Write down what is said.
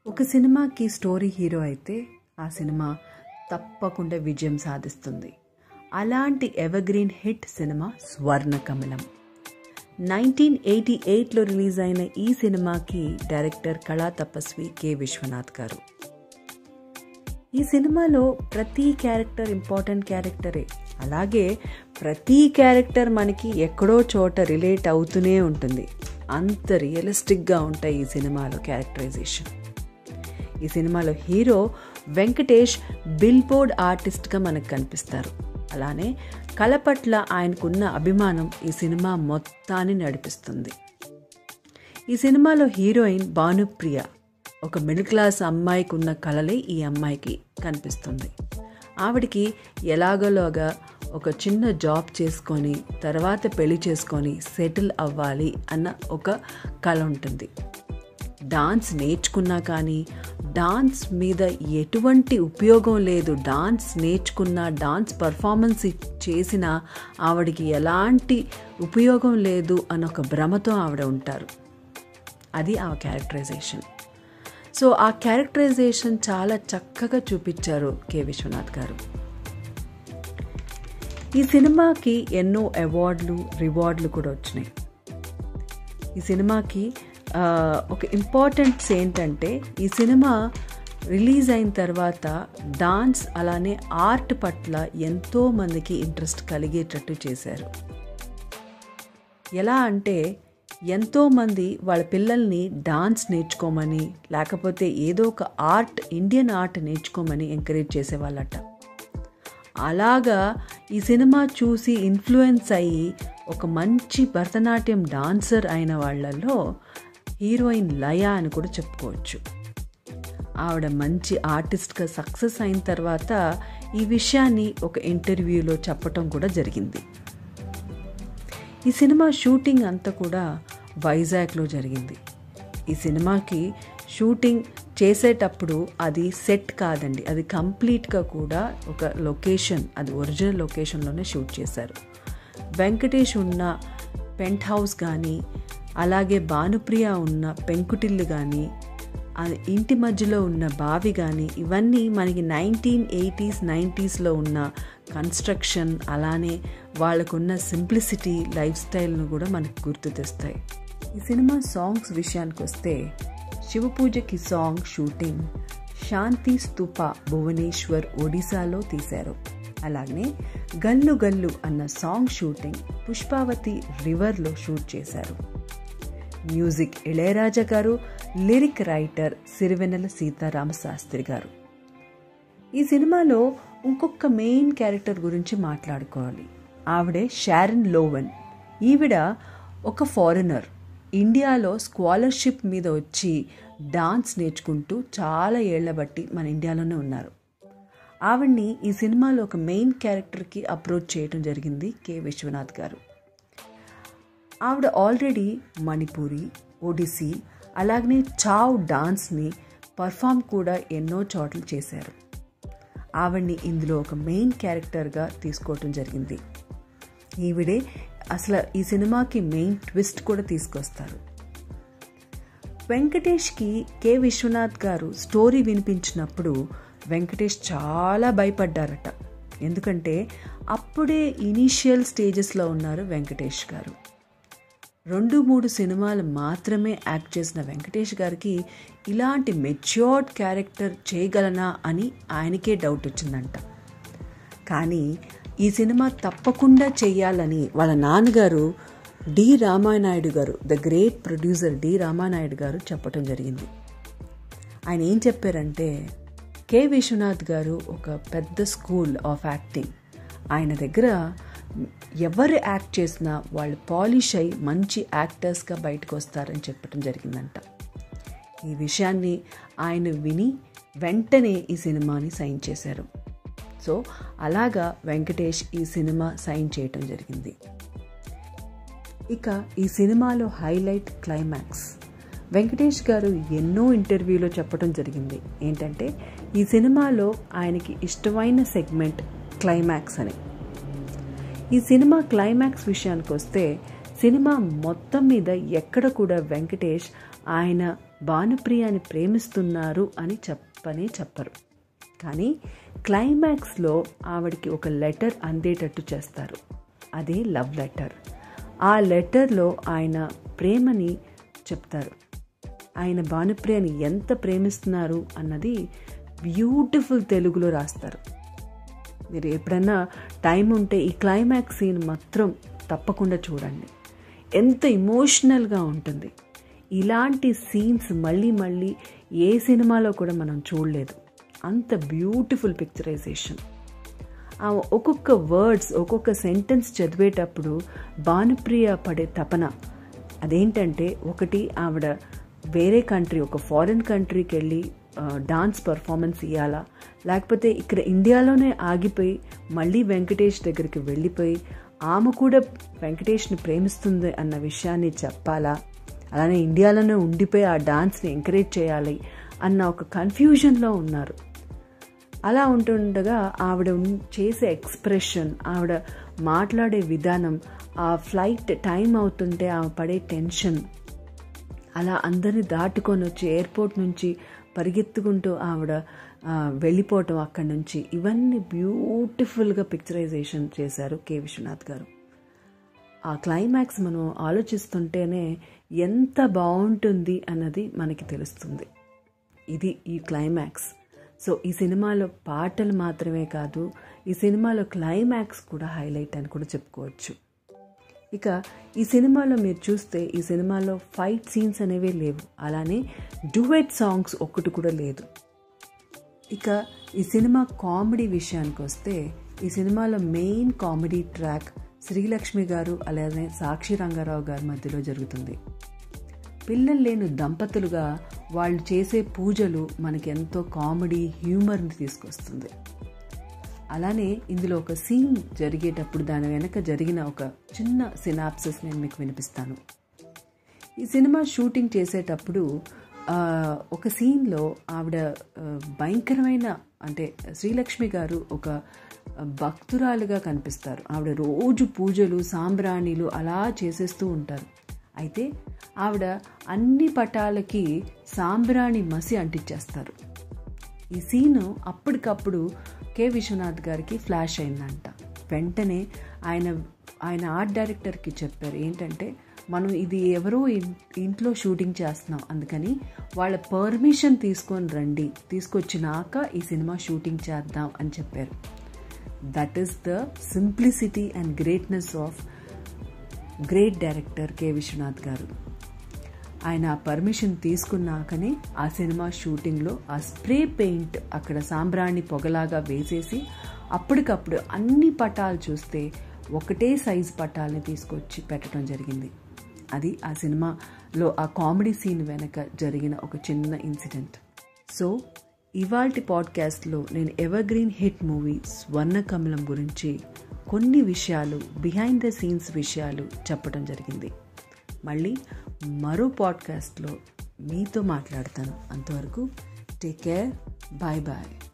ఒక సినిమాకి story hero అయితే ఆ సినిమా తప్పకుండా విజయం సాధిస్తుంది అలాంటి ఎవర్గ్రీన్ హిట్ సినిమా స్వర్ణకమలం నైన్టీన్ ఎయిటీ ఎయిట్లో రిలీజ్ అయిన ఈ సినిమాకి డైరెక్టర్ కళా తపస్వి కె విశ్వనాథ్ గారు ఈ సినిమాలో ప్రతి క్యారెక్టర్ ఇంపార్టెంట్ క్యారెక్టరే అలాగే ప్రతి క్యారెక్టర్ మనకి ఎక్కడో చోట రిలేట్ అవుతూనే ఉంటుంది అంత రియలిస్టిక్గా ఉంటాయి ఈ సినిమాలో క్యారెక్టరైజేషన్ ఈ సినిమాలో హీరో వెంకటేష్ బిల్ బోర్డ్ ఆర్టిస్ట్గా మనకు కనిపిస్తారు అలానే కళ పట్ల ఆయనకున్న అభిమానం ఈ సినిమా మొత్తాన్ని నడిపిస్తుంది ఈ సినిమాలో హీరోయిన్ భానుప్రియ ఒక మిడిల్ క్లాస్ అమ్మాయికి ఉన్న కళలే ఈ అమ్మాయికి కనిపిస్తుంది ఆవిడికి ఎలాగోలాగా ఒక చిన్న జాబ్ చేసుకొని తర్వాత పెళ్లి చేసుకొని సెటిల్ అవ్వాలి అన్న ఒక కళ ఉంటుంది డాన్స్ నేర్చుకున్నా కానీ డాన్స్ మీద ఎటువంటి ఉపయోగం లేదు డాన్స్ నేర్చుకున్న డాన్స్ పర్ఫార్మెన్స్ చేసిన ఆవిడికి ఎలాంటి ఉపయోగం లేదు అని ఒక భ్రమతో ఆవిడ ఉంటారు అది ఆ క్యారెక్టరైజేషన్ సో ఆ క్యారెక్టరైజేషన్ చాలా చక్కగా చూపించారు కె విశ్వనాథ్ గారు ఈ సినిమాకి ఎన్నో అవార్డులు రివార్డులు కూడా వచ్చినాయి ఈ సినిమాకి ఒక ఇంపార్టెంట్స్ ఏంటంటే ఈ సినిమా రిలీజ్ అయిన తర్వాత డాన్స్ అలానే ఆర్ట్ పట్ల ఎంతో మందికి ఇంట్రెస్ట్ కలిగేటట్టు చేశారు ఎలా అంటే ఎంతోమంది వాళ్ళ పిల్లల్ని డాన్స్ నేర్చుకోమని లేకపోతే ఏదో ఒక ఆర్ట్ ఇండియన్ ఆర్ట్ నేర్చుకోమని ఎంకరేజ్ చేసేవాళ్ళట అలాగా ఈ సినిమా చూసి ఇన్ఫ్లుయెన్స్ అయ్యి ఒక మంచి భరతనాట్యం డాన్సర్ అయిన వాళ్ళలో హీరోయిన్ లయ అని కూడా చెప్పుకోవచ్చు ఆవిడ మంచి ఆర్టిస్ట్గా సక్సెస్ అయిన తర్వాత ఈ విషయాన్ని ఒక ఇంటర్వ్యూలో చెప్పటం కూడా జరిగింది ఈ సినిమా షూటింగ్ అంతా కూడా వైజాగ్లో జరిగింది ఈ సినిమాకి షూటింగ్ చేసేటప్పుడు అది సెట్ కాదండి అది కంప్లీట్గా కూడా ఒక లొకేషన్ అది ఒరిజినల్ లొకేషన్లోనే షూట్ చేశారు వెంకటేష్ ఉన్న పెంట్ హౌస్ కానీ అలాగే భానుప్రియ ఉన్న పెంకుటిల్లు కానీ ఇంటి మధ్యలో ఉన్న బావి కానీ ఇవన్నీ మనకి నైన్టీన్ ఎయిటీస్ నైంటీస్లో ఉన్న కన్స్ట్రక్షన్ అలానే వాళ్ళకున్న సింప్లిసిటీ లైఫ్ స్టైల్ను కూడా మనకు గుర్తు తెస్తాయి ఈ సినిమా సాంగ్స్ విషయానికి వస్తే శివపూజకి సాంగ్ షూటింగ్ శాంతి స్తూప భువనేశ్వర్ ఒడిశాలో తీశారు అలాగే గల్లు గల్లు అన్న సాంగ్ షూటింగ్ పుష్పావతి రివర్లో షూట్ చేశారు music Ilaiyaraaja garu lyric writer Sirivennela Seetharama Sastry garu ఈ సినిమాలో ఇంకొక మెయిన్ క్యారెక్టర్ గురించి మాట్లాడుకోవాలి ఆవిడే షారన్ లోవెన్ ఈవిడ ఒక ఫారినర్ ఇండియాలో స్కాలర్షిప్ మీద వచ్చి డాన్స్ నేర్చుకుంటూ చాలా ఏళ్ల బట్టి మన ఇండియాలోనే ఉన్నారు ఆవిడ్ని ఈ సినిమాలో ఒక మెయిన్ క్యారెక్టర్కి అప్రోచ్ చేయడం జరిగింది కె విశ్వనాథ్ గారు ఆవిడ ఆల్రెడీ మణిపూరి ఒడిస్సీ అలాగనే చావ్ డాన్స్ని పర్ఫామ్ కూడా ఎన్నో చోట్ల చేశారు ఆవిడ్ని ఇందులో ఒక మెయిన్ క్యారెక్టర్గా తీసుకోవటం జరిగింది ఈవిడే అసలు ఈ సినిమాకి మెయిన్ ట్విస్ట్ కూడా తీసుకొస్తారు వెంకటేష్కి కె విశ్వనాథ్ గారు స్టోరీ వినిపించినప్పుడు వెంకటేష్ చాలా భయపడ్డారట ఎందుకంటే అప్పుడే ఇనీషియల్ స్టేజెస్లో ఉన్నారు వెంకటేష్ గారు రెండు మూడు సినిమాలు మాత్రమే యాక్ట్ చేసిన వెంకటేష్ గారికి ఇలాంటి మెచ్యూర్డ్ క్యారెక్టర్ చేయగలనా అని ఆయనకే డౌట్ వచ్చిందంట కానీ ఈ సినిమా తప్పకుండా చెయ్యాలని వాళ్ళ నాన్నగారు D Ramanaidu garu the great producer D Ramanaidu garu చెప్పటం జరిగింది ఆయన ఏం చెప్పారంటే కె విశ్వనాథ్ గారు ఒక పెద్ద స్కూల్ ఆఫ్ యాక్టింగ్ ఆయన దగ్గర ఎవరు యాక్ట్ చేసినా వాళ్ళు పాలిష్ అయి మంచి యాక్టర్స్గా బయటకు వస్తారని చెప్పడం జరిగిందంట ఈ విషయాన్ని ఆయన విని వెంటనే ఈ సినిమాని సైన్ చేశారు సో అలాగా వెంకటేష్ ఈ సినిమా సైన్ చేయటం జరిగింది ఇక ఈ సినిమాలో హైలైట్ క్లైమాక్స్ వెంకటేష్ గారు ఎన్నో ఇంటర్వ్యూలో చెప్పడం జరిగింది ఏంటంటే ఈ సినిమాలో ఆయనకి ఇష్టమైన సెగ్మెంట్ క్లైమాక్స్ అని ఈ సినిమా క్లైమాక్స్ విషయానికి వస్తే సినిమా మొత్తం మీద ఎక్కడ కూడా వెంకటేష్ ఆయన భానుప్రియాని ప్రేమిస్తున్నారు అని చెప్పనే చెప్పరు కానీ క్లైమాక్స్లో ఆవిడకి ఒక లెటర్ అందేటట్టు చేస్తారు అదే లవ్ లెటర్ ఆ లెటర్లో ఆయన ప్రేమని చెప్తారు ఆయన భానుప్రియని ఎంత ప్రేమిస్తున్నారు అన్నది బ్యూటిఫుల్ తెలుగులో రాస్తారు మీరు ఎప్పుడైనా టైం ఉంటే ఈ క్లైమాక్స్ సీన్ మాత్రం తప్పకుండా చూడండి ఎంత ఇమోషనల్గా ఉంటుంది ఇలాంటి సీన్స్ మళ్ళీ మళ్ళీ ఏ సినిమాలో కూడా మనం చూడలేదు అంత బ్యూటిఫుల్ పిక్చరైజేషన్ ఆ ఒక్కొక్క వర్డ్స్ ఒక్కొక్క సెంటెన్స్ చదివేటప్పుడు భానుప్రియ పడే తపన అదేంటంటే ఒకటి ఆవిడ వేరే కంట్రీ ఒక ఫారిన్ కంట్రీకి వెళ్ళి డాన్స్ పర్ఫార్మెన్స్ ఇవ్వాలా లేకపోతే ఇక్కడ ఇండియాలోనే ఆగిపోయి మళ్ళీ వెంకటేష్ దగ్గరికి వెళ్ళిపోయి ఆమె కూడా వెంకటేష్ని ప్రేమిస్తుంది అన్న విషయాన్ని చెప్పాలా అలానే ఇండియాలోనే ఉండిపోయి ఆ డాన్స్ని ఎంకరేజ్ చేయాలి అన్న ఒక కన్ఫ్యూజన్లో ఉన్నారు అలా ఉంటుండగా ఆవిడ చేసే ఎక్స్ప్రెషన్ ఆవిడ మాట్లాడే విధానం ఆ ఫ్లైట్ టైం అవుతుంటే ఆమె పడే టెన్షన్ అలా అందరిని దాటుకొని వచ్చి ఎయిర్పోర్ట్ నుంచి పరిగెత్తుకుంటూ ఆవిడ వెళ్ళిపోవటం అక్కడి నుంచి ఇవన్నీ బ్యూటిఫుల్గా పిక్చరైజేషన్ చేశారు కె విశ్వనాథ్ గారు ఆ క్లైమాక్స్ మనం ఆలోచిస్తుంటేనే ఎంత బాగుంటుంది అన్నది మనకి తెలుస్తుంది ఇది ఈ క్లైమాక్స్ సో ఈ సినిమాలో పాటలు మాత్రమే కాదు ఈ సినిమాలో క్లైమాక్స్ కూడా హైలైట్ అని కూడా చెప్పుకోవచ్చు ఇక ఈ సినిమాలో మీరు చూస్తే ఈ సినిమాలో ఫైట్ సీన్స్ అనేవి లేవు అలానే డ్యూయెట్ సాంగ్స్ ఒక్కటి కూడా లేదు ఇక ఈ సినిమా కామెడీ విషయానికి వస్తే ఈ సినిమాలో మెయిన్ కామెడీ ట్రాక్ శ్రీలక్ష్మి గారు అలానే సాక్షి రంగారావు గారి మధ్యలో జరుగుతుంది పిల్లలు లేని దంపతులుగా వాళ్ళు చేసే పూజలు మనకి ఎంతో కామెడీ హ్యూమర్ని తీసుకొస్తుంది అలానే ఇందులో ఒక సీన్ జరిగేటప్పుడు దాని వెనక జరిగిన ఒక చిన్న సినాప్సిస్ నేను మీకు వినిపిస్తాను ఈ సినిమా షూటింగ్ చేసేటప్పుడు ఒక సీన్లో ఆవిడ భయంకరమైన అంటే శ్రీలక్ష్మి గారు ఒక భక్తురాలుగా కనిపిస్తారు ఆవిడ రోజు పూజలు సాంబ్రాణిలు అలా చేసేస్తూ ఉంటారు అయితే ఆవిడ అన్ని పటాలకి సాంబ్రాణి మసి అంటించేస్తారు ఈ సీను అప్పటికప్పుడు కె విశ్వనాథ్ గారికి ఫ్లాష్ అయిందంట వెంటనే ఆయన ఆయన ఆర్ట్ డైరెక్టర్కి చెప్పారు ఏంటంటే మనం ఇది ఎవరో ఇంట్లో షూటింగ్ చేస్తున్నాం అందుకని వాళ్ళ పర్మిషన్ తీసుకొని రండి తీసుకొచ్చినాక ఈ సినిమా షూటింగ్ చేద్దాం అని చెప్పారు that is the simplicity and greatness of great director K Viswanath garu ఆయన ఆ పర్మిషన్ తీసుకున్నాకనే ఆ సినిమా షూటింగ్లో ఆ స్ప్రే పెయింట్ అక్కడ సాంబ్రాణి పొగలాగా వేసేసి అప్పటికప్పుడు అన్ని పటాలు చూస్తే ఒకటే సైజ్ పటాలని తీసుకొచ్చి పెట్టడం జరిగింది అది ఆ సినిమాలో ఆ కామెడీ సీన్ వెనక జరిగిన ఒక చిన్న ఇన్సిడెంట్ సో ఇవాల్టి పాడ్కాస్ట్లో నేను evergreen hit movie Swarnakamalam గురించి కొన్ని విషయాలు బిహైండ్ ద సీన్స్ విషయాలు చెప్పడం జరిగింది మళ్ళీ మరో పాడ్కాస్ట్లో మీతో మాట్లాడతాను అంతవరకు టేక్ కేర్ బాయ్ బాయ్